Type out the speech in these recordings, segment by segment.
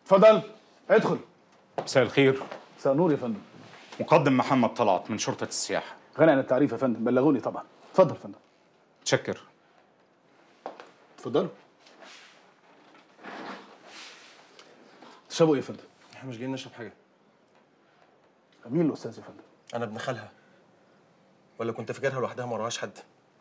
اتفضل ادخل مساء الخير مساء النور يا فندم مقدم محمد طلعت من شرطة السياحة غني عن التعريف يا فندم بلغوني طبعا اتفضل يا فندم تشكر اتفضلوا تشربوا ايه يا فندم؟ احنا مش جايين نشرب حاجه مين الاستاذ يا فندم؟ انا ابن خالها ولا كنت فاكرها لوحدها ما وراهاش حد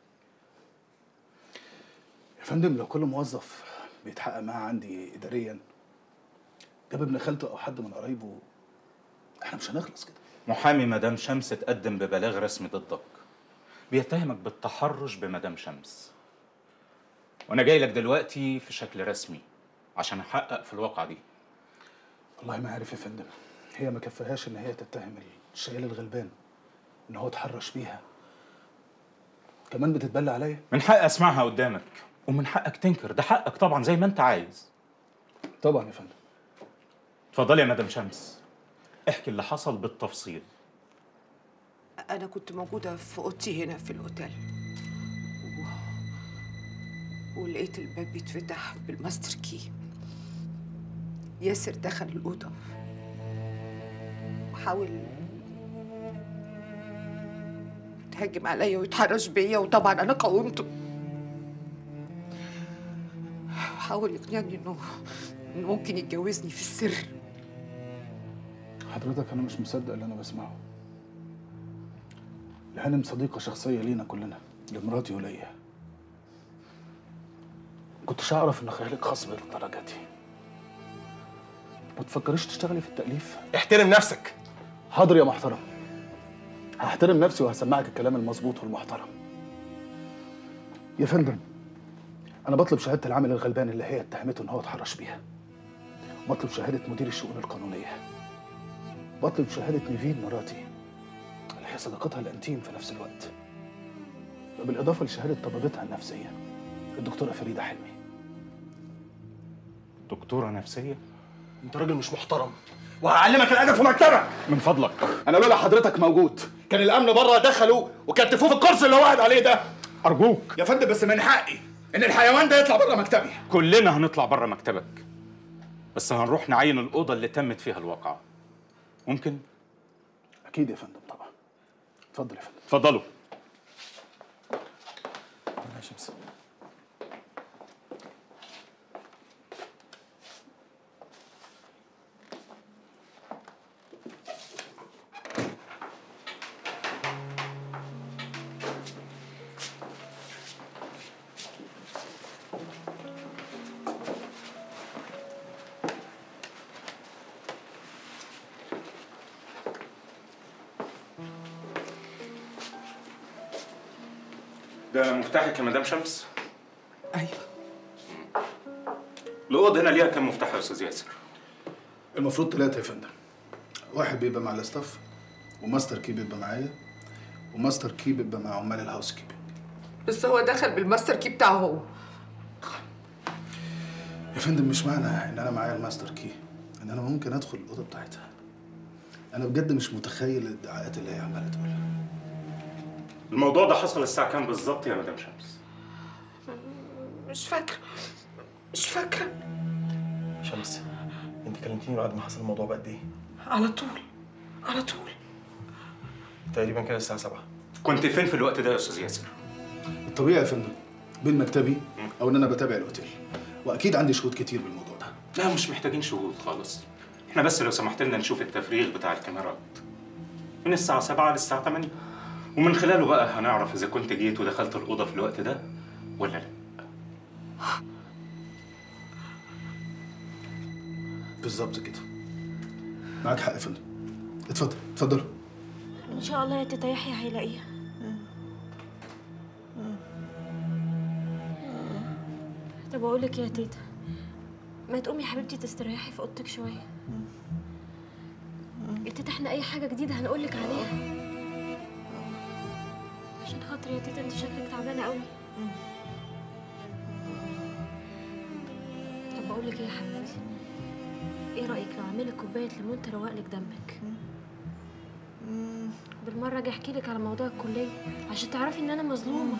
يا فندم لو كل موظف بيتحقق معاه عندي اداريا جاب ابن خالته او حد من قرايبه احنا مش هنخلص كده محامي مدام شمس تقدم ببلاغ رسمي ضدك بيتهمك بالتحرش بمدام شمس وانا جاي لك دلوقتي في شكل رسمي عشان احقق في الواقعة دي والله ما عارف يا فندم هي ما كفاهاش ان هي تتهم الشيال الغلبان ان هو اتحرش بيها كمان بتتبلى عليا من حق اسمعها قدامك ومن حقك تنكر ده حقك طبعا زي ما انت عايز طبعا يا فندم اتفضلي يا مدام شمس احكي اللي حصل بالتفصيل أنا كنت موجودة في أوضتي هنا في الأوتيل و... ولقيت الباب بيتفتح بالماستر كي ياسر دخل الأوضة وحاول يتهجم عليا ويتحرش بيا وطبعا أنا قاومته حاول يقنعني إنه إنه ممكن يتجوزني في السر حضرتك انا مش مصدق اللي انا بسمعه الهانم صديقه شخصيه لينا كلنا لمراتي وليا كنتش اعرف ان خيالك خاص بالدرجه دي ما تفكريش تشتغلي في التاليف احترم نفسك حاضر يا محترم هحترم نفسي وهسمعك الكلام المظبوط والمحترم يا فندم انا بطلب شهاده العامل الغلبان اللي هي اتهمته ان هو اتحرش بيها بطلب شهاده مدير الشؤون القانونيه بطلب شهاده نيفين مراتي اللي هي صديقتها الانتيم في نفس الوقت بالاضافه لشهاده طبيبتها النفسيه الدكتوره فريده حلمي دكتورة نفسية انت راجل مش محترم وهعلمك الادب في مكتبك من فضلك انا لولا حضرتك موجود كان الامن بره دخلوا وكتفوه في الكرسي اللي هو قاعد عليه ده أرجوك يا فندم بس من حقي ان الحيوان ده يطلع بره مكتبي كلنا هنطلع بره مكتبك بس هنروح نعين الأوضة اللي تمت فيها الواقعة ممكن؟ اكيد يا فندم طبعا اتفضل يا فندم اتفضلوا يا شمس ده مفتاحك يا مدام شمس أيوه الأوض هنا ليها كام مفتاح يا أستاذ ياسر؟ المفروض ثلاثة يا فندم واحد بيبقى مع الاستاف وماستر كي بيبقى معايا وماستر كي بيبقى مع عمال الهاوس كيبنج بس هو دخل بالماستر كي بتاعه هو يا فندم مش معنى ان انا معايا الماستر كي ان انا ممكن ادخل الاوضه بتاعتها انا بجد مش متخيل الادعاءات اللي هي عماله تقولها الموضوع ده حصل الساعة كام بالظبط يا مدام شمس؟ مش فاكرة مش فاكرة شمس انت كلمتيني بعد ما حصل الموضوع بقد ايه على طول على طول تقريبا كده الساعه 7 كنت فين في الوقت ده يا أستاذ ياسر؟ الطبيعي يا فندم بين مكتبي او ان انا بتابع الاوتيل واكيد عندي شهود كتير بالموضوع ده لا مش محتاجين شهود خالص احنا بس لو سمحت لنا نشوف التفريغ بتاع الكاميرات من الساعة 7 للساعة 8 ومن خلاله بقى هنعرف إذا كنت جيت ودخلت الأوضة في الوقت ده ولا لا بالظبط كده معاك حق يا فندم اتفضل اتفضل ان شاء الله يا تيتا يحيى هيلاقيها طب اقول لك يا تيتا ما تقومي يا حبيبتي تستريحي في اوضتك شويه يا تيتا احنا اي حاجه جديده هنقول لك عليها عشان خاطر يا تيتا انت شكلك تعبانه قوي طب بقول لك ايه يا حبيبتي ايه رايك لو اعمل لك كوبايه ليمون تروق لك دمك بالمره اجي احكي لك على موضوع الكليه عشان تعرفي ان انا مظلومه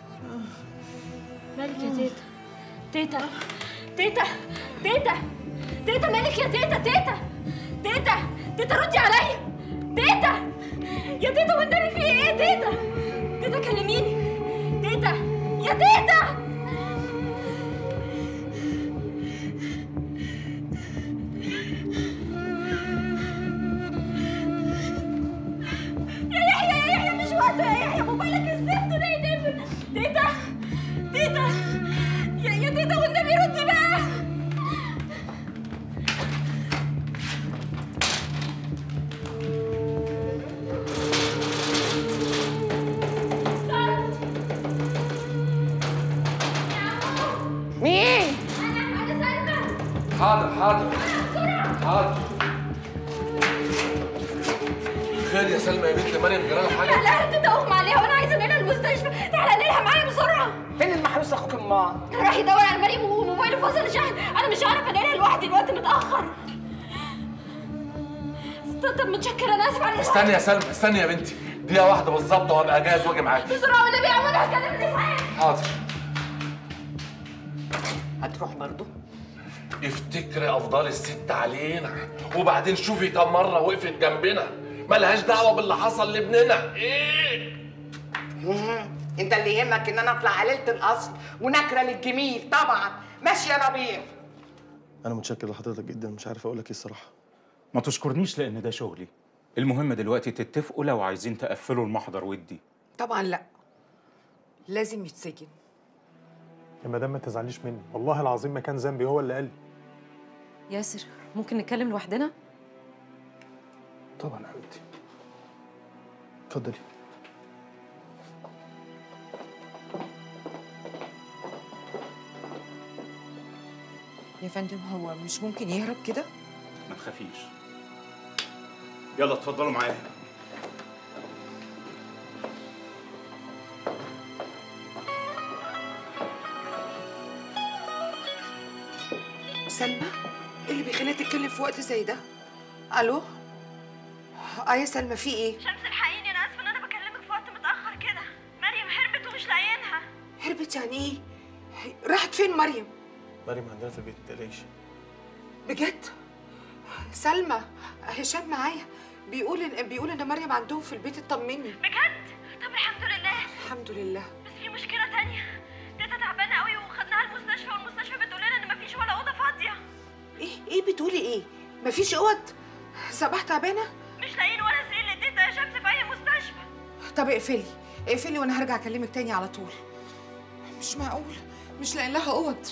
مالك يا تيتا تيتا تيتا تيتا تيتا مالك يا تيتا تيتا تيتا تيتا ردي عليا تيتا يا تيتا والنبي في ايه تيتا تيتا كلميني تيتا يا تيتا يا يحيى يا يحيى مش وقته يا يحيى موبايلك الزفت ده يدفن تيتا تيتا يا يا تيتا والنبي ردي بقى مين؟ انا انا سلمى حاضر حاضر حاضر خير يا سلمى يا بنت مريم جرى لها حاجه لا تيتا اغمى عليها وانا عايزه انقلها المستشفى تعالى انقلها معايا بسرعه فين المحروس اخوك امال؟ راح يدور على مريم وموبايله فاصل شحن انا مش هعرف انقلها لوحدي الوقت متاخر طب متشكره انا اسف على استني يا سلمى استني يا بنتي دقيقه واحده بالظبط وهبقى جاهز واجي معاكي بسرعه والنبي يا عمر هكلمني صحيح حاضر هتروح برضو؟ افتكري افضال الست علينا وبعدين شوفي كم مره وقفت جنبنا ملهاش دعوه باللي حصل لابننا ايه انت اللي يهمك ان انا اطلع قليله الاصل ونكره للجميل طبعا ماشي يا ربيع انا متشكر لحضرتك جدا مش عارف اقول لك ايه الصراحه ما تشكرنيش لان ده شغلي المهم دلوقتي تتفقوا لو عايزين تقفلوا المحضر ودي طبعا لا لازم يتسجن يا مدام ما تزعليش مني والله العظيم ما كان ذنبي هو اللي قال لي ياسر ممكن نتكلم لوحدنا؟ طبعا يا حبيبتي اتفضلي يا فندم هو مش ممكن يهرب كده ما تخافيش يلا اتفضلوا معايا سلمى ايه اللي بيخليها تتكلم في وقت زي ده الو اه يا سلمى في ايه شمس الحقيني انا اسفه ان انا بكلمك في وقت متاخر كده مريم هربت ومش لاقيينها هربت يعني ايه راحت فين مريم مريم عندنا في البيت ما تقلقيش بجد سلمى هشام معايا بيقول ان بيقول ان مريم عندهم في البيت اطمني بجد طب الحمد لله الحمد لله بس في مشكله تانية تيتا تعبانه قوي وخدناها المستشفى والمستشفى بتقول لنا ان مفيش ولا اوضه فاضيه ايه ايه بتقولي ايه مفيش اوض صباح تعبانه مش لاقيين ولا سرير لتيتا يا شمس في اي مستشفى طب اقفلي اقفلي وانا هرجع اكلمك تاني على طول مش معقول مش لاقي لها اوض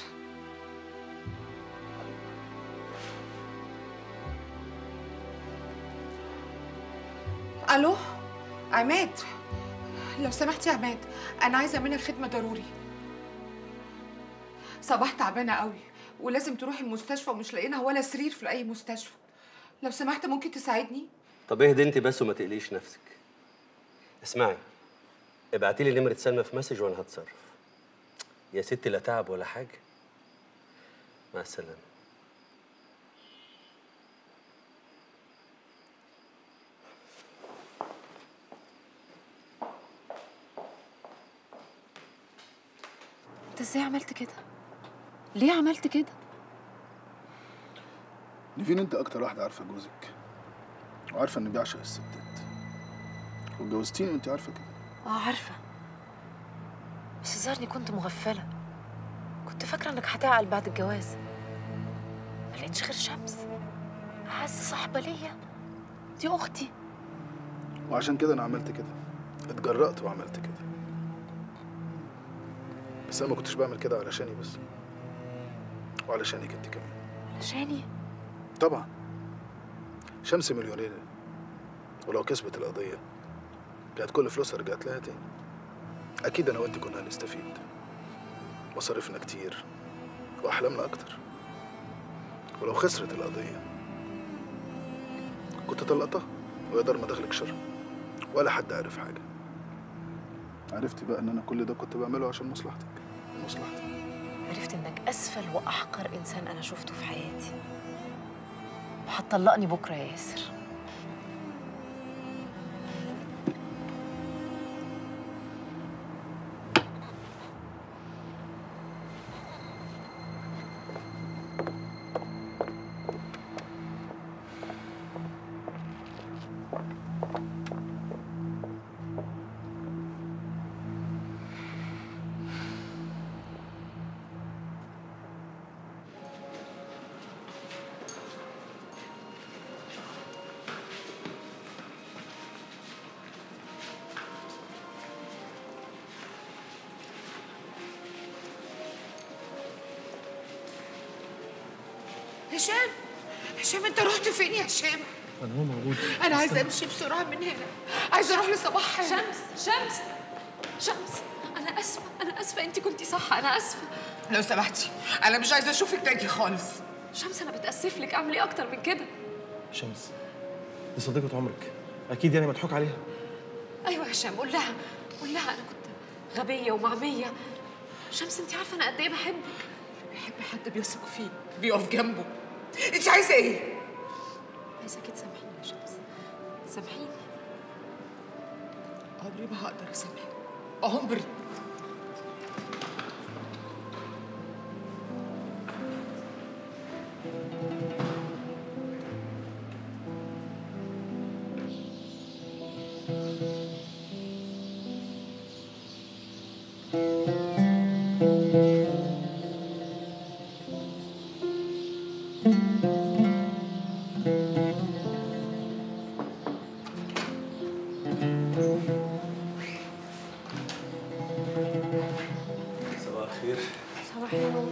الو عماد لو سمحت يا عماد انا عايزه منك خدمه ضروري صباح تعبانه قوي ولازم تروحي المستشفى ومش لاقيينها ولا سرير في اي مستشفى لو سمحت ممكن تساعدني طب اهدي انت بس وما تقليش نفسك اسمعي ابعتي لي نمره سلمى في مسج وانا هتصرف يا ستي لا تعب ولا حاجه مع السلامه انت ازاي عملت كده؟ ليه عملت كده؟ نيفين انت اكتر واحده عارفه جوزك وعارفه انه بيعشق الستات واتجوزتيني وانت عارفه كده اه عارفة بس ظهرني كنت مغفلة كنت فاكرة انك هتعقل بعد الجواز ما لقيتش غير شمس أعز صاحبة ليا دي أختي وعشان كده انا عملت كده اتجرأت وعملت كده بس انا ما كنتش بعمل كده علشاني بس وعلشانك انت كمان علشاني طبعا شمس مليونير ولو كسبت القضية كانت كل فلوسها رجعت لها تاني أكيد أنا وأنت كنا هنستفيد مصاريفنا كتير وأحلامنا أكتر ولو خسرت القضية كنت طلقتها ويا دار ما دخلك شر ولا حد عرف حاجة عرفتي بقى إن أنا كل ده كنت بعمله عشان مصلحتك مصلحتي عرفت انك أسفل وأحقر إنسان أنا شفته في حياتي وهتطلقني بكرة يا ياسر هشام هشام انت رحت فين يا هشام انا هو موجود انا عايزه امشي بسرعه من هنا عايزه اروح لصباح شمس شمس شمس انا اسفه انا اسفه انت كنتي صح انا اسفه لو سمحتي انا مش عايزه اشوفك تاني خالص شمس انا بتاسف لك اعمل ايه اكتر من كده شمس دي صديقة عمرك اكيد يعني مضحوك عليها ايوه يا هشام قول لها قول لها انا كنت غبيه ومعميه شمس انت عارفه انا قد ايه بحبك بيحب حد بيثق فيه بيقف جنبه انت عايزه ايه عايزاكي تسامحيني يا شمس سامحيني عمري ما هقدر اسامحك عمري صباح الخير صباح النور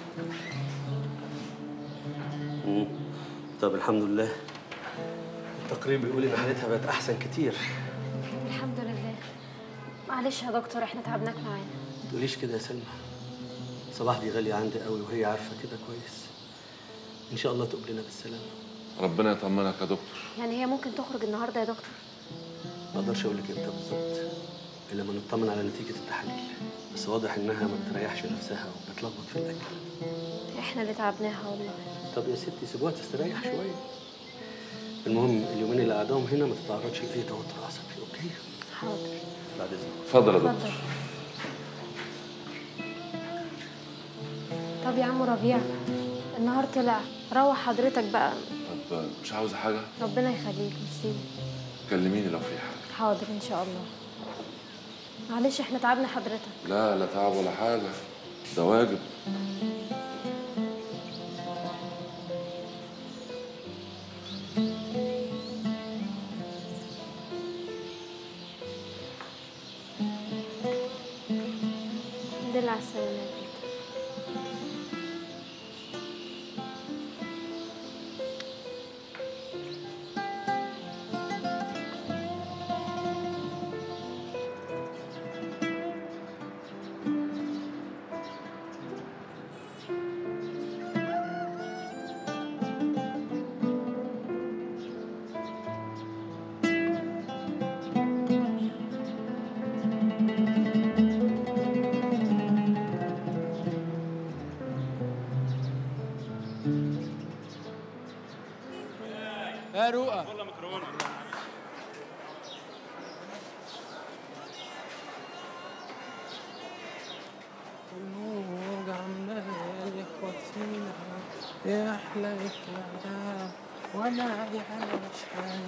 مم. طب الحمد لله التقرير بيقول ان حالتها بقت احسن كتير الحمد لله معلش يا دكتور احنا تعبناك معانا ما تقوليش كده يا سلمى صباح دي غالية عندي قوي وهي عارفة كده كويس ان شاء الله تقبلنا بالسلامة ربنا يطمنك يا دكتور يعني هي ممكن تخرج النهارده يا دكتور ما اقدرش اقول لك امتى بالظبط الا ما نطمن على نتيجة التحاليل بس واضح انها ما بتريحش نفسها وبتلخبط في الاكل احنا اللي تعبناها والله طب يا ستي سيبوها تستريح شوية المهم اليومين اللي قعدهم هنا ما تتعرضش لأي توتر عصبي اوكي حاضر بعد اذنك اتفضل يا اتفضل دكتور طب يا عم ربيع النهار طلع روح حضرتك بقى طب مش عاوزة حاجة ربنا يخليك ميرسي كلميني لو في حاجة حاضر ان شاء الله معلش احنا تعبنا حضرتك لا لا تعب ولا حاجة ده واجب الحمد لله على السلامة يا تيتا. يا رؤى النور عمال يخبط فينا يحلى الكلام وانا يعني مش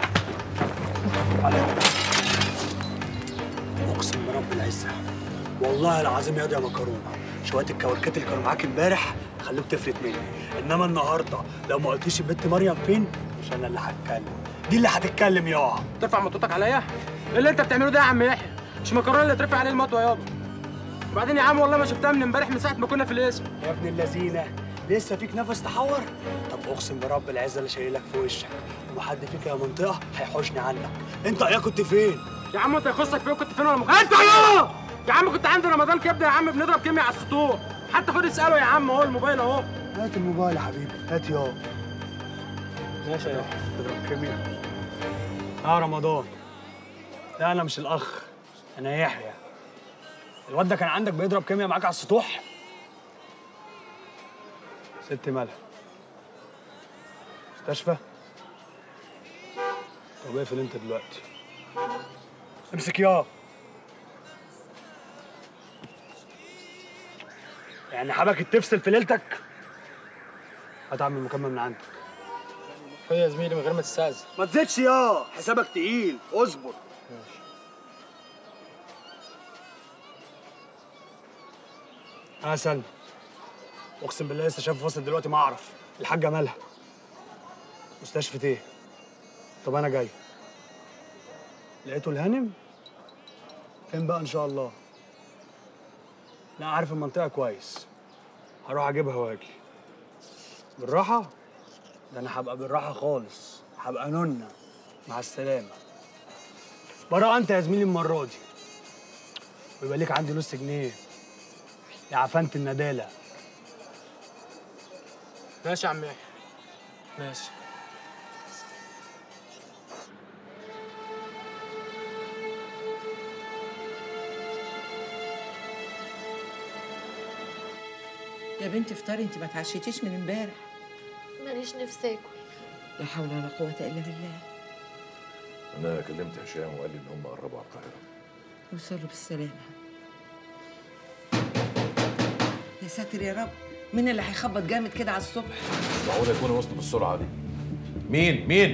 اقسم برب العزه والله العظيم يا دي يا مكرونه شويه الكوركات اللي كانوا معاك امبارح خلوك تفلت مني انما النهارده لو ما قلتيش البت مريم فين مش انا اللي هتكلم دي اللي هتتكلم يا ترفع مطوتك عليا ايه اللي انت بتعمله ده يا عم يحيى مش مكرونه اللي ترفع عليه المطوه يابا وبعدين يا عم والله ما شفتها من امبارح من ساعه ما كنا في الاسم يا ابن اللذينه لسه فيك نفس تحور طب اقسم برب العزه اللي شايلك في وشك لما حد فيك يا منطقه هيحوشني عنك انت يا كنت فين يا عم انت يخصك فيه كنت فين ولا مك... انت يا يا عم كنت عند رمضان كبده يا عم بنضرب كيمياء على السطوح حتى خد اساله يا عم اهو الموبايل اهو هات الموبايل يا حبيبي هات يا ماشي يا تضرب كيمياء اه رمضان لا انا مش الاخ انا يحيى الواد ده كان عندك بيضرب كيمياء معاك على السطوح ست مالها مستشفى طب اقفل انت دلوقتي امسك يا يعني حبك تفصل في ليلتك هتعمل مكالمه من عندك خد يا زميلي من غير ما تستاذن ما تزيدش يا حسابك تقيل اصبر اه سلمى اقسم بالله لسه شايف فاصل دلوقتي ما اعرف الحاجه مالها مستشفى ايه طب انا جاي لقيته الهانم فين بقى ان شاء الله لا عارف المنطقه كويس هروح اجيبها واجي بالراحه ده انا هبقى بالراحه خالص هبقى نونه مع السلامه براءة انت يا زميلي المره دي ويبقى ليك عندي نص جنيه يا عفنت الندالة ماشي يا عم يحيى ماشي يا بنتي افطري انت ما اتعشيتيش من امبارح ماليش نفسي اكل لا حول ولا قوه الا بالله انا كلمت هشام وقال لي ان هم قربوا على القاهره وصلوا بالسلامه يا ساتر يا رب مين اللي هيخبط جامد كده على الصبح مش معقول يكونوا وصلوا بالسرعه دي مين مين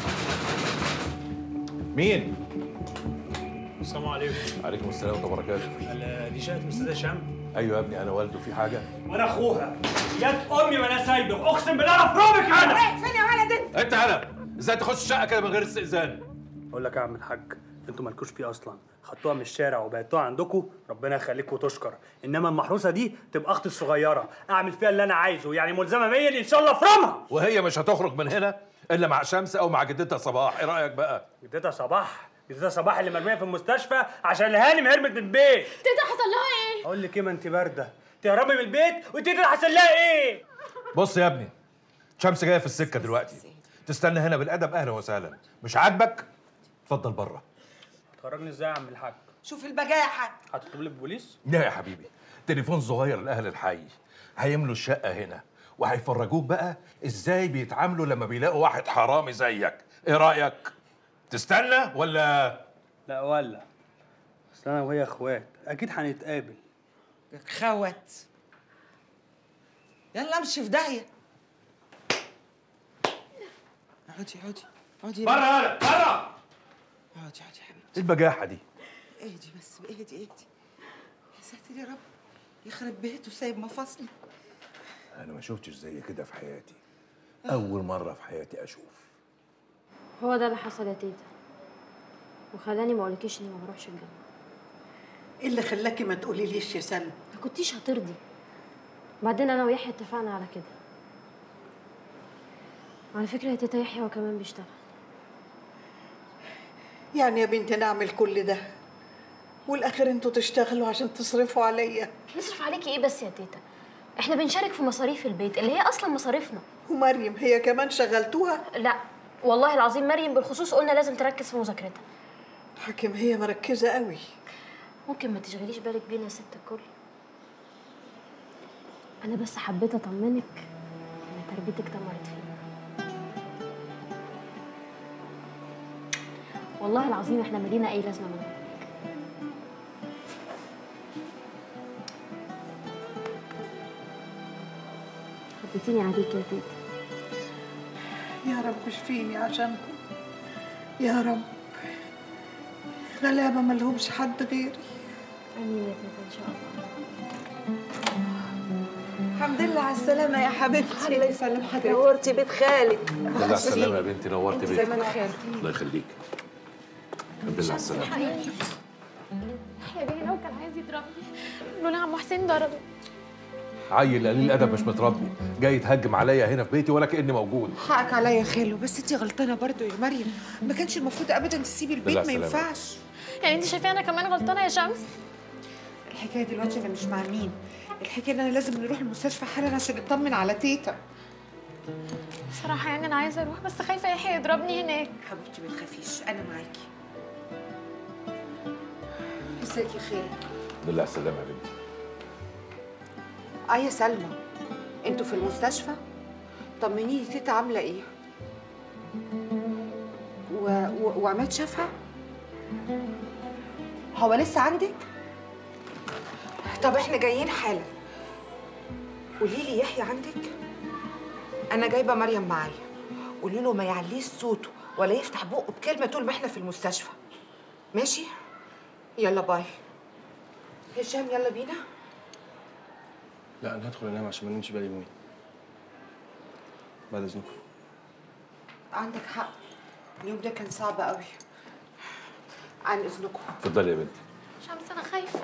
مين السلام عليكم عليكم السلام ورحمه الله وبركاته ال- دي شقه الاستاذ هشام ايوه يا ابني انا والده في حاجه وانا اخوها يد امي ما انا سايبك اقسم بالله افرمك انا فين يا ولد انت انت انا ازاي تخش الشقه كده من غير استئذان اقول لك يا عم الحاج انتوا مالكوش فيه اصلا خدتوها من الشارع وبعتوها عندكم ربنا يخليك وتشكر انما المحروسه دي تبقى اختي الصغيره اعمل فيها اللي انا عايزه يعني ملزمه بيا اللي ان شاء الله افرمها وهي مش هتخرج من هنا الا مع شمس او مع جدتها صباح ايه رايك بقى جدتها صباح جدتها صباح اللي مرميه في المستشفى عشان الهانم هربت من البيت تيتا حصل لها ايه اقول لك ايه ما انت بارده تهربي من البيت وتيجي حصل لها ايه بص يا ابني شمس جايه في السكه دلوقتي تستنى هنا بالادب اهلا وسهلا مش عاجبك اتفضل بره تخرجني ازاي يا عم الحاج شوف البجاحه هتطلب لي البوليس لا يا حبيبي تليفون صغير لاهل الحي هيملوا الشقه هنا وهيفرجوك بقى ازاي بيتعاملوا لما بيلاقوا واحد حرامي زيك ايه رايك تستنى ولا لا ولا اصل انا وهي اخوات اكيد هنتقابل خوت يلا امشي في داهيه اقعدي اقعدي اقعدي بره يالا بره اقعدي اقعدي يا حبيبتي ايه البجاحه دي اهدي بس اهدي اهدي يا ساتر يا رب يخرب بيته سايب مفاصلي انا ما شفتش زي كده في حياتي اول مره في حياتي اشوف هو ده اللي حصل يا تيتا وخلاني ما اقولكيش اني ما بروحش الجامعه ايه اللي خلاكي ما تقولي ليش يا سلمى ما كنتيش هترضي بعدين انا ويحيى اتفقنا على كده على فكره يا تيتا يحيى هو كمان بيشتغل يعني يا بنتي نعمل كل ده والاخر انتوا تشتغلوا عشان تصرفوا عليا نصرف عليكي ايه بس يا تيتا احنا بنشارك في مصاريف البيت اللي هي اصلا مصاريفنا ومريم هي كمان شغلتوها لا والله العظيم مريم بالخصوص قلنا لازم تركز في مذاكرتها حكم هي مركزه قوي ممكن ما تشغليش بالك بينا يا ست الكل انا بس حبيت اطمنك ان تربيتك دمرت فينا والله العظيم احنا مالينا اي لازمه منك خدتيني عليك يا تيتا يا رب اشفيني عشانكم يا رب غلابه ملهمش حد غيري امين يا تيتا ان شاء الله الحمد لله على السلامه يا حبيبتي الله يسلم حضرتك نورتي بيت خالك الله السلامه يا بنتي نورت زي بيتك ما انا خالك الله يخليك الحمد لله على السلامه يا بيه لو كان عايز يضربني لولا عم حسين ضربه عيل قليل ادب مش متربي جاي يتهجم عليا هنا في بيتي ولا كاني موجود حقك عليا يا خالو بس انت غلطانه برضو يا مريم ما كانش المفروض ابدا تسيبي البيت بالله ما سلامة. ينفعش يعني انت شايفه انا كمان غلطانه يا شمس الحكايه دلوقتي انا مش مع مين الحكايه ان انا لازم نروح المستشفى حالا عشان نطمن على تيتا صراحه يعني انا عايزه اروح بس خايفه يحيى يضربني هناك حبيبتي ما تخافيش انا معاكي ازيك يا خالو الحمد لله على السلامه يا بنتي اه يا سلمى انتوا في المستشفى طمنيني تيتا عامله ايه و... و... وعماد شافها هو لسه عندك طب احنا جايين حالا قولي لي يحيى عندك انا جايبه مريم معايا قولي له ما يعليش صوته ولا يفتح بقه بكلمه طول ما احنا في المستشفى ماشي يلا باي هشام يلا بينا لا انا هدخل انام عشان ما نمشي بالي يومين بعد اذنكم عندك حق اليوم ده كان صعب قوي عن اذنكم اتفضلي يا بنتي شمس انا خايفه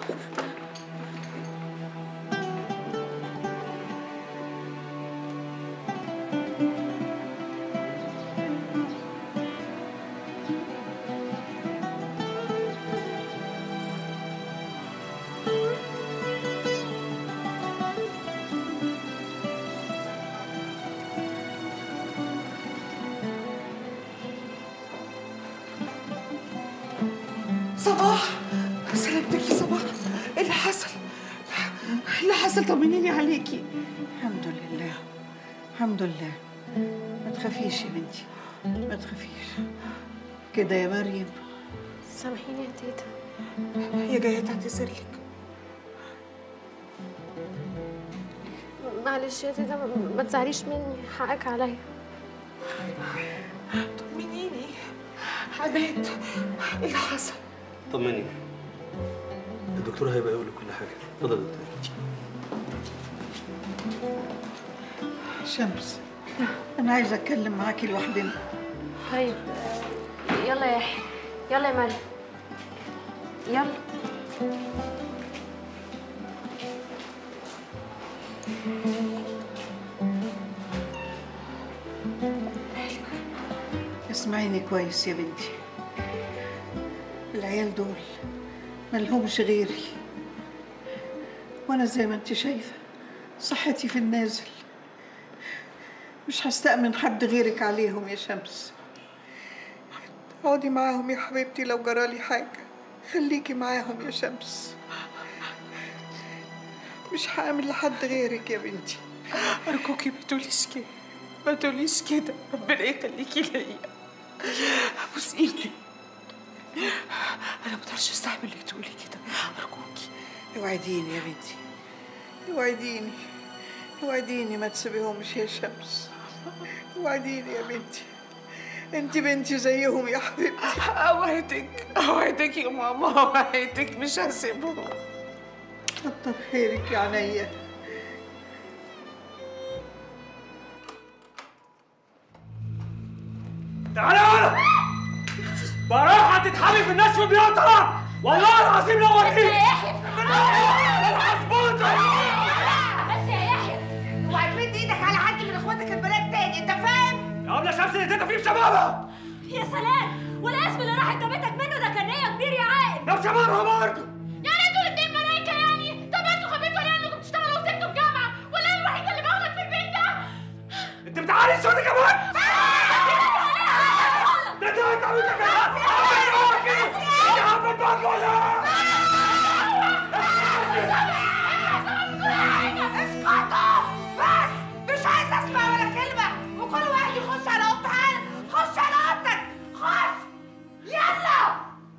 صباح سلامتك يا صباح ايه اللي حصل؟ ايه اللي حصل طمنيني عليكي الحمد لله الحمد لله ما تخافيش يا بنتي ما تخافيش كده يا مريم سامحيني يا تيتا هي جايه تعتذر لك معلش يا تيتا ما- ما تزعليش مني حقك عليا طمنيني عماد ايه اللي حصل؟ طمني الدكتور هيبقى يقول لك كل حاجه اتفضل يا دكتور شمس انا عايزه اتكلم معاكي لوحدنا طيب آه، يلا يا يحيى يلا يا مريم يلا اسمعيني كويس يا بنتي العيال دول ملهمش غيري وانا زي ما انت شايفه صحتي في النازل مش هستأمن حد غيرك عليهم يا شمس اقعدي معاهم يا حبيبتي لو جرالي حاجة خليكي معاهم يا شمس مش هعمل لحد غيرك يا بنتي أرجوكي ما تقوليش كده ما تقوليش كده ربنا يخليكي ليا أبوس إيدك أنا ما اقدرش أستحمل إنك تقولي كده أرجوكي اوعديني يا بنتي اوعديني اوعديني ما تسيبيهمش يا شمس اوعديني يا بنتي انت بنتي زيهم يا حبيبتي أوعدك أوعدك يا ماما أوعدك مش هسيبهم كتر خيرك يا عينيا تعالى هنا براحة تتحمي في الناس في بيوتها والله العظيم لو وكيل بس يا يحيى العصبوطة بس يا يحيى اوعى تمد ايدك على حد من اخواتك البنات تاني انت فاهم؟ يا ابله شمس اللي تدفي في شبابها يا سلام والاسم اللي راحت جابتك منه ده كان نية كبير يا عائل ده في شبابها برضه يعني انتوا الاتنين ملايكة يعني طب انتوا خبيتوا ليه انكم بتشتغلوا وسبتوا الجامعة ولا انا الوحيدة اللي باخدك في البيت ده؟ انت بتعالي صوتي كمان ده انت انت عملت كده انت عملت بقى ولا اسكتوا بس مش عايزة اسمع ولا كلمة وكل واحد يخش على اوضته حالا خش على اوضتك خش يلا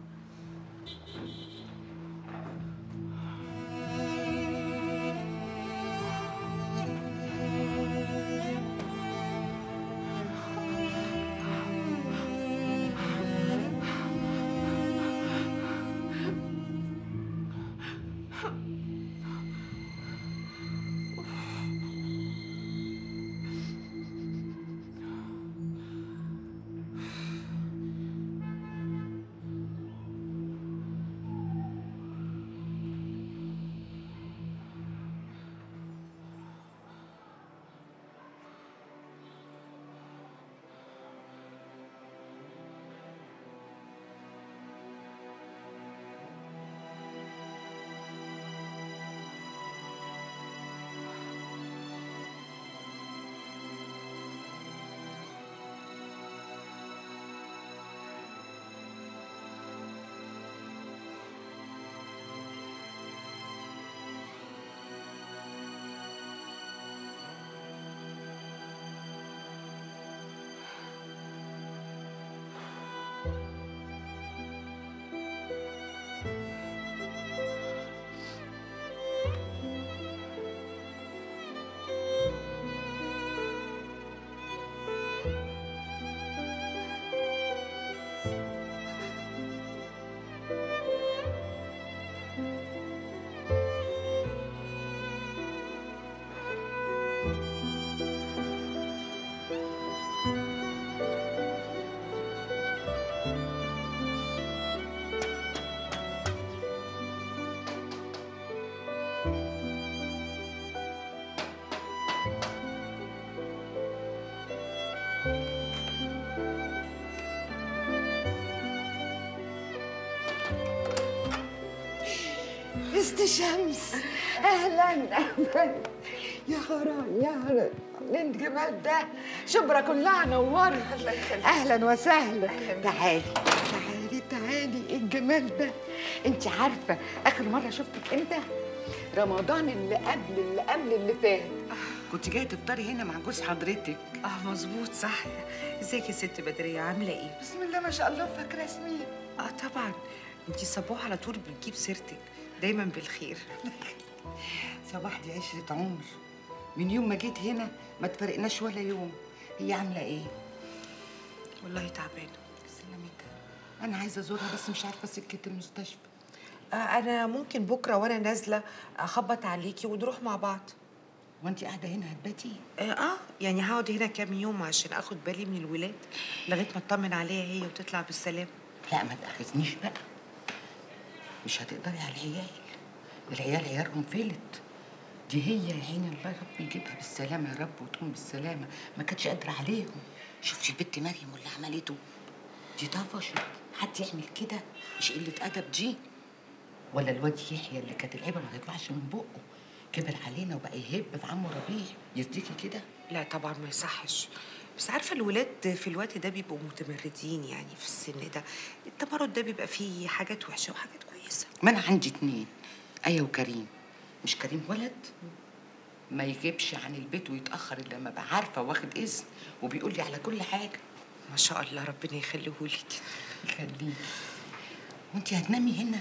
است شمس اهلا اهلا يا حرام يا حرام من الجمال ده شبرا كلها نورت اهلا وسهلا تعالي تعالي تعالي اجي الجمال ده انت عارفه اخر مره شفتك امتى رمضان اللي قبل اللي قبل اللي فات كنت جايه تفطري هنا مع جوز حضرتك اه مظبوط صح ازيك يا ست بدريه عامله ايه بسم الله ما شاء الله فاكره ياسمين اه طبعا انتي صبوح على طول بتجيب سيرتك دايما بالخير صباح دي عشرة عمر من يوم ما جيت هنا ما تفرقناش ولا يوم هي عامله ايه والله تعبانه سلامتها انا عايزه ازورها بس مش عارفه سكه المستشفى آه انا ممكن بكره وانا نازله اخبط عليكي ونروح مع بعض وانت قاعده هنا هتباتي آه, اه يعني هقعد هنا كام يوم عشان اخد بالي من الولاد لغايه ما اطمن عليها هي وتطلع بالسلام لا ما تاخذنيش بقى مش هتقدري على العيال العيال عيالهم فلت دي هي يا عيني الله يا رب يجيبها بالسلامه يا رب وتقوم بالسلامه ما كانتش قادره عليهم شفتي البت مريم واللي عملته دي طفشت حد يعمل كده مش قله ادب دي ولا الواد يحيى اللي كانت العيبه ما تطلعش من بقه كبر علينا وبقى يهب في عمه ربيع يرضيكي كده لا طبعا ما يصحش بس عارفه الولاد في الوقت ده بيبقوا متمردين يعني في السن ده التمرد ده بيبقى فيه حاجات وحشه وحاجات كويسه ما انا عندي اتنين ايه وكريم مش كريم ولد ما يجيبش عن البيت ويتاخر الا لما ابقى عارفه واخد اذن وبيقول لي على كل حاجه ما شاء الله ربنا يخليهولك يخليك وانت هتنامي هنا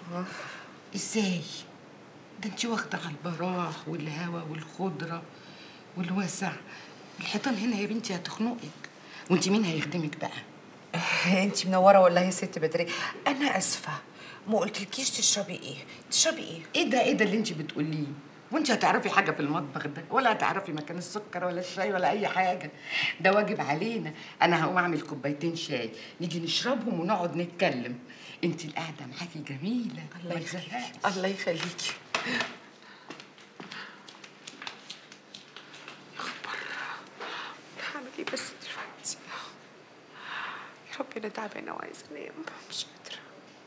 ازاي ده انت واخده على البراح والهوا والخضره والوسع الحيطان هنا يا بنتي هتخنقك وانت مين هيخدمك بقى انت منوره والله يا ست بدري انا اسفه ما قلتلكيش تشربي ايه تشربي ايه ايه ده ايه ده اللي انت بتقوليه وانت هتعرفي حاجه في المطبخ ده ولا هتعرفي مكان السكر ولا الشاي ولا اي حاجه ده واجب علينا انا هقوم اعمل كوبايتين شاي نيجي نشربهم ونقعد نتكلم انت القعده معاكي جميله الله ما يخليكي تزهقش. الله يخليكي يا خبر هعمل ايه بس دلوقتي يا رب انا تعبانه وعايزه انام مش قادره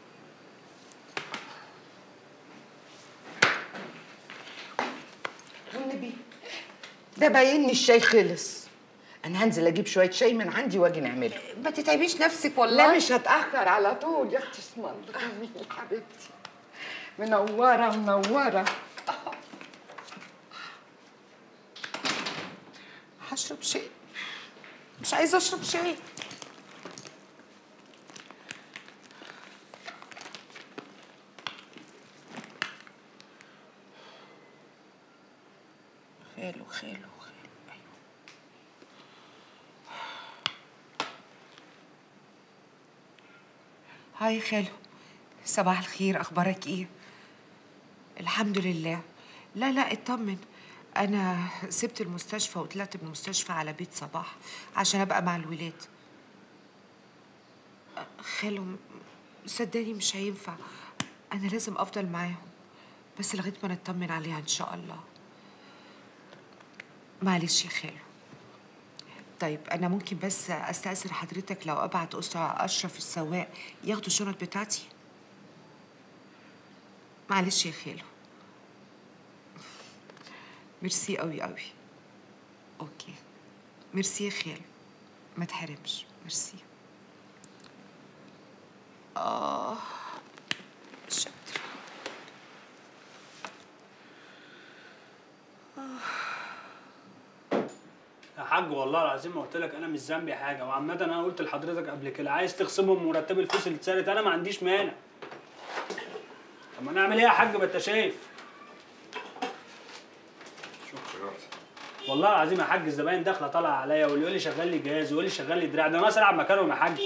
والنبي ده باين لي الشاي خلص انا هنزل اجيب شويه شاي من عندي واجي نعمله ما تتعبيش نفسك والله لا مش هتاخر على طول يا اختي اسم الله جميل حبيبتي منوره منوره هشرب شاي مش عايزه اشرب شاي خاله خاله خاله ايوه هاي خالو صباح الخير اخبارك ايه الحمد لله لا لا اطمن انا سبت المستشفى وطلعت من المستشفى على بيت صباح عشان ابقى مع الولاد خالو م- صدقني مش هينفع انا لازم افضل معاهم بس لغايه ما نطمن عليها ان شاء الله معلش يا خالو طيب انا ممكن بس استاذن حضرتك لو ابعت اسره اشرف السواق ياخدوا الشنط بتاعتي معلش يا خالو ميرسي قوي قوي اوكي ميرسي يا خالو ما تحرمش ميرسي اه مش قادرة. يا حاج والله العظيم ما قلت لك انا مش ذنبي حاجه وعامه انا قلت لحضرتك قبل كده عايز تخصمهم مرتب الفلوس اللي اتسرقت انا ما عنديش مانع طب ما نعمل ايه يا حاج ما انت شايف والله العظيم يا حاج الزباين داخله طالعه عليا واللي يقول لي شغال لي جهاز واللي يقول لي شغال لي دراع ده انا اسرع مكانهم يا حاج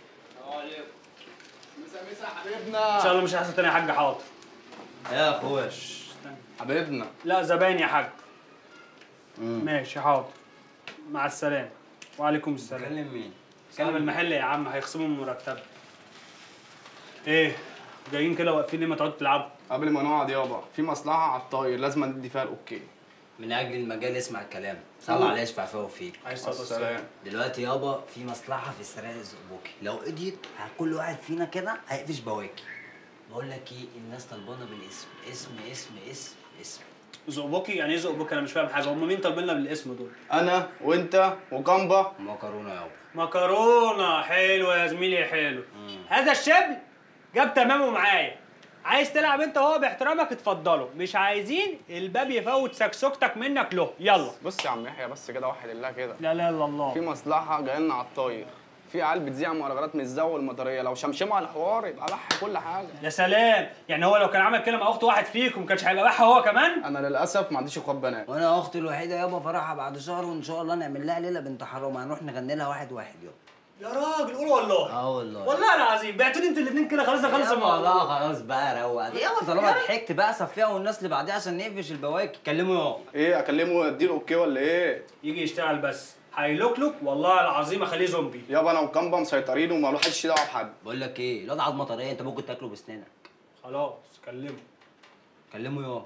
ان شاء الله مش هيحصل تاني يا حاج حاضر يا اخوش حبيبنا لا زباين يا حاج ماشي حاضر مع السلامه وعليكم السلام كلم مين؟ كلم المحل يا عم هيخصموا من مرتب ايه جايين كده واقفين ليه ما تقعدوا تلعبوا قبل ما نقعد يابا في مصلحة على الطاير لازم ندي فيها الأوكي من اجل المجال اسمع الكلام صلى عليه يشفع فيه وفيك عليه الصلاة والسلام. دلوقتي يابا في مصلحه في سراق الزقبوكي لو قضيت كل واحد فينا كده هيقفش بواكي بقول لك ايه الناس طلبانه بالاسم اسم اسم اسم اسم زقبوكي يعني ايه زقبوكي انا مش فاهم حاجه هم مين طالبين لنا بالاسم دول أنا وأنت وكامبا مكرونه يابا مكرونه حلوه يا زميلي حلو هذا الشبل جاب تمامه معايا عايز تلعب انت وهو باحترامك اتفضلوا مش عايزين الباب يفوت سكسوكتك منك له يلا بص يا عم يحيى بس كده واحد الله كده لا لا الا الله في مصلحه جايه لنا على الطاير في عيال بتذيع مهرجانات من الزو والمطريه لو شمشموا على الحوار يبقى بح كل حاجه يا سلام يعني هو لو كان عمل كده مع اخت واحد فيكم ما كانش هيبقى بحه هو كمان انا للاسف ما عنديش اخوات بنات وانا اختي الوحيده يابا فرحها بعد شهر وان شاء الله نعمل لها ليله بنت حرام هنروح نغني لها واحد واحد يابا يا راجل قول والله اه والله والله العظيم بعتوني انتوا الاثنين كده خلاص خلص يابا الموضوع لا خلاص بقى روق يابا طالما ضحكت بقى صفيها والناس اللي بعديها عشان نقفش البواكي كلمه يابا ايه اكلمه اديله اوكي ولا ايه يجي يشتغل بس هيلوكلوك والله العظيم اخليه زومبي يابا انا وكامبا مسيطرين وما له حدش دعوه بحد بقول لك ايه الواد عض مطريه انت ممكن تاكله بسنانك خلاص كلمه كلمه يابا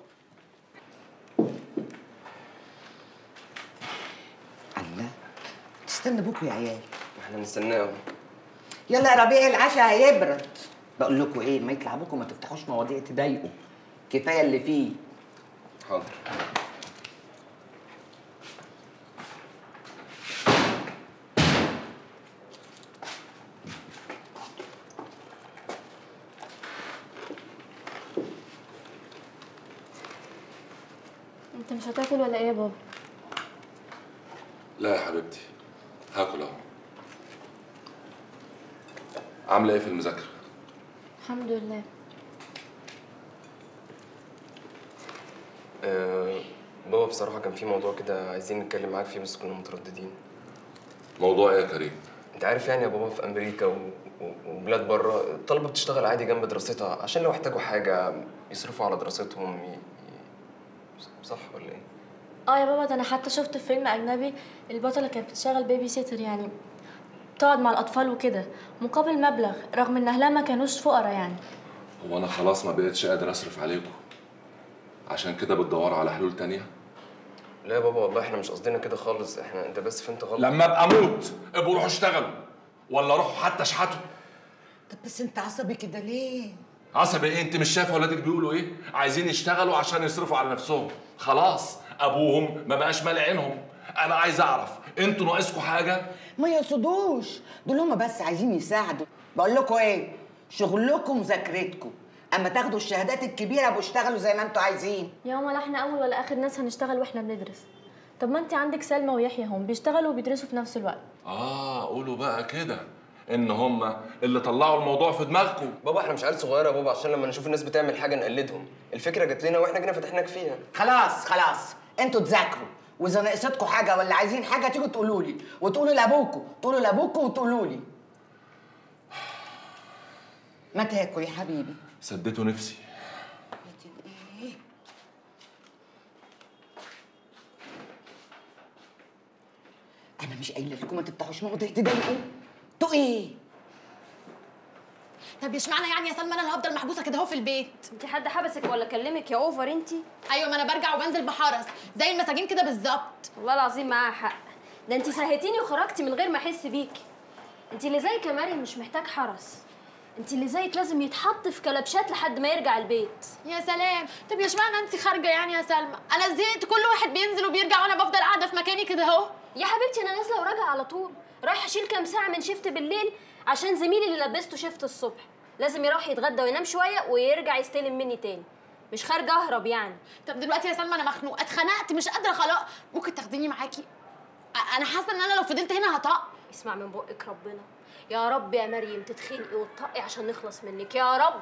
الله تستنى بكره يا عيال احنا مستناه يلا يا ربيع العشاء هيبرد بقول لكم ايه ما يطلع بكم ما تفتحوش مواضيع تضايقوا كفايه اللي فيه حاضر انت مش هتاكل ولا ايه يا بابا لا يا حبيبتي هاكل اهو عامله ايه في المذاكره الحمد لله آه بابا بصراحة كان في موضوع كده عايزين نتكلم معاك فيه بس كنا مترددين موضوع ايه يا كريم انت عارف يعني يا بابا في امريكا و... و... وبلاد بره الطلبة بتشتغل عادي جنب دراستها عشان لو احتاجوا حاجة يصرفوا على دراستهم ي... ي... صح ولا ايه؟ اه يا بابا ده انا حتى شفت في فيلم اجنبي البطله كانت بتشتغل بيبي سيتر يعني تقعد مع الاطفال وكده مقابل مبلغ رغم ان اهلها ما كانوش فقراء يعني هو انا خلاص ما بقتش قادر اصرف عليكم عشان كده بتدوروا على حلول تانية لا يا بابا والله احنا مش قصدنا كده خالص احنا انت بس فهمت غلط لما ابقى اموت ابقوا روحوا اشتغلوا ولا روحوا حتى اشحتوا طب بس انت عصبي كده ليه عصبي ايه انت مش شايفه ولادك بيقولوا ايه عايزين يشتغلوا عشان يصرفوا على نفسهم خلاص ابوهم ما بقاش مالي عينهم انا عايز اعرف انتوا ناقصكم حاجه ما يقصدوش دول هما بس عايزين يساعدوا بقول لكم ايه شغلكم مذاكرتكم اما تاخدوا الشهادات الكبيره ابقوا اشتغلوا زي ما انتوا عايزين يا ماما لا احنا اول ولا اخر ناس هنشتغل واحنا بندرس طب ما انت عندك سلمى ويحيى هم بيشتغلوا وبيدرسوا في نفس الوقت اه قولوا بقى كده ان هم اللي طلعوا الموضوع في دماغكم بابا احنا مش عيال صغيره يا بابا عشان لما نشوف الناس بتعمل حاجه نقلدهم الفكره جات لنا واحنا جينا فتحناك فيها خلاص خلاص انتوا تذاكروا واذا ناقصتكم حاجه ولا عايزين حاجه تيجوا تقولوا لي وتقولوا لابوكم تقولوا لابوكم وتقولوا لي ما تاكل يا حبيبي سديتوا نفسي انا مش قايله لكم ما تفتحوش مواضيع تضايقوا انتوا ايه طب اشمعنى يعني يا سلمى انا اللي هفضل محبوسه كده اهو في البيت انت حد حبسك ولا كلمك يا اوفر انت ايوه ما انا برجع وبنزل بحرس زي المساجين كده بالظبط والله العظيم معاها حق ده انت سهيتيني وخرجتي من غير ما احس بيكي انت اللي زيك يا مريم مش محتاج حرس انت اللي زيك لازم يتحط في كلبشات لحد ما يرجع البيت يا سلام طب يا اشمعنى انت خارجه يعني يا سلمى انا زهقت كل واحد بينزل وبيرجع وانا بفضل قاعده في مكاني كده اهو يا حبيبتي انا نازله وراجعه على طول رايحه اشيل كام ساعه من شيفت بالليل عشان زميلي اللي لبسته شيفت الصبح لازم يروح يتغدى وينام شويه ويرجع يستلم مني تاني مش خارجه اهرب يعني طب دلوقتي يا سلمى انا مخنوقه اتخنقت مش قادره خلاص ممكن تاخديني معاكي أ- انا حاسه ان انا لو فضلت هنا هطق اسمع من بقك ربنا يا رب يا مريم تتخنقي وتطقي عشان نخلص منك يا رب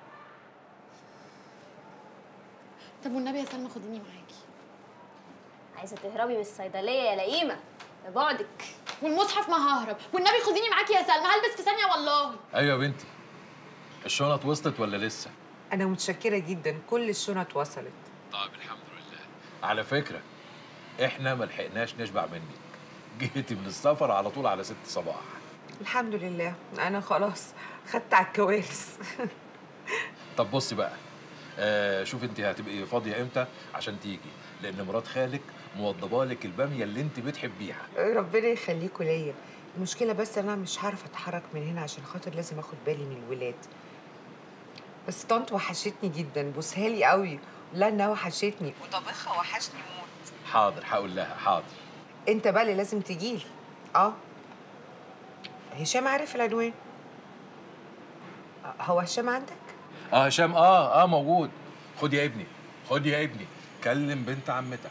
طب والنبي يا سلمى خديني معاكي عايزه تهربي من الصيدليه يا لئيمه يا بعدك والمصحف ما ههرب والنبي خديني معاكي يا سلمى هلبس في ثانيه والله ايوه يا بنتي الشنط وصلت ولا لسه أنا متشكرة جدا كل الشنط وصلت طيب الحمد لله على فكره احنا ما لحقناش نشبع منك جيتي من السفر على طول على ست صباح الحمد لله أنا خلاص خدت على الكوارث طب بصي بقى آه شوف انت هتبقي فاضيه امتى عشان تيجي لان مرات خالك موضبه لك الباميه اللي انت بتحبيها ربنا يخليكوا ليا المشكلة بس أنا مش هعرف أتحرك من هنا عشان خاطر لازم أخد بالي من الولاد بس طنط وحشتني جدا بوسها لي قوي لا إنها وحشتني وطبخها وحشني موت حاضر هقول لها حاضر أنت بقى اللي لازم تجيلي أه هشام عارف العنوان هو هشام عندك اه هشام اه اه موجود خد يا ابني خد يا ابني كلم بنت عمتك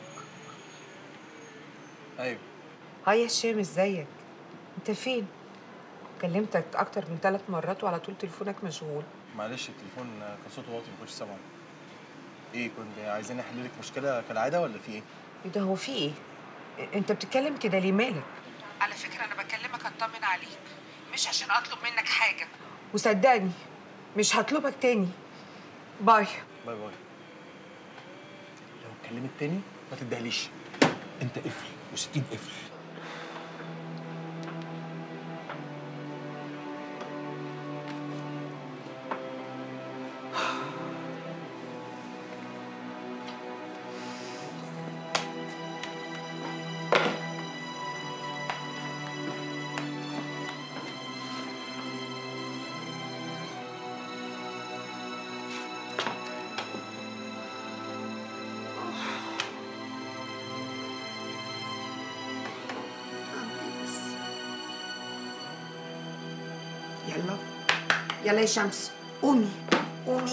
ايوه هاي يا هشام ازيك انت فين كلمتك اكتر من ثلاث مرات وعلى طول تليفونك مشغول معلش التليفون كان صوته واطي ما كنتش سامعه ايه كنت عايزين احل لك مشكله كالعاده ولا في ايه ايه ده هو في ايه انت بتتكلم كده ليه مالك على فكره انا بكلمك اطمن عليك مش عشان اطلب منك حاجه وصدقني مش هطلبك تاني باي باي باي لو اتكلمت تاني ما تديهاليش انت قفل وستين قفل يلا يلا يا شمس قومي قومي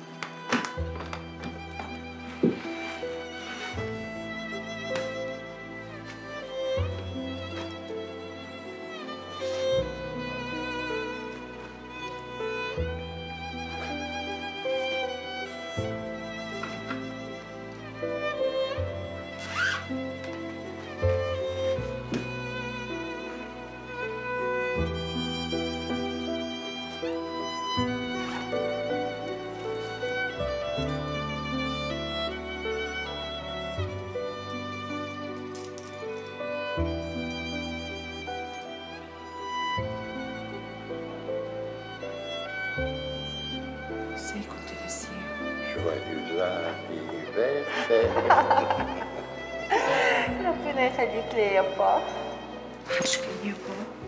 ازاي كنت ناسيه Joyeux anniversaire. ربنا يخليك لي يا با وحشتني يا با